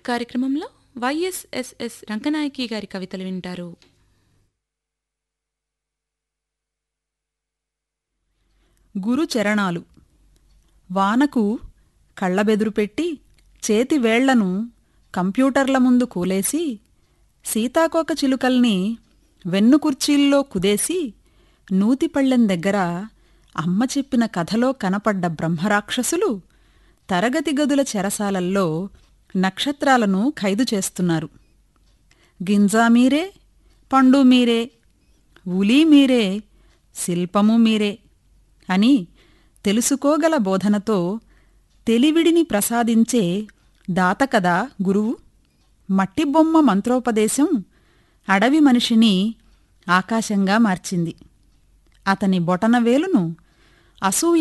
కార్యక్రమంలో వైఎస్ఎస్ఎస్ రంగనాయకి గారి కవితలు వింటారు గురు చరణాలు వానకు కళ్ళబెదురు పెట్టి చేతి వేళ్లను కంప్యూటర్ల ముందు కూలేసి సీతాకోక చిలుకల్ని వెన్ను కుర్చీల్లో కుదేసి నూతిపళ్ళెం దగ్గర అమ్మ చెప్పిన కథలో కనపడ్డ బ్రహ్మరాక్షసులు తరగతి గదుల చెరసాలల్లో నక్షత్రాలను ఖైదు చేస్తున్నారు గింజా మీరే పండు మీరే ఉలీ మీరే శిల్పము మీరే అని తెలుసుకోగల బోధనతో తెలివిడిని ప్రసాదించే దాత కదా గురువు మట్టిబొమ్మ మంత్రోపదేశం అడవి మనిషిని ఆకాశంగా మార్చింది అతని బొటనవేలును అసూయ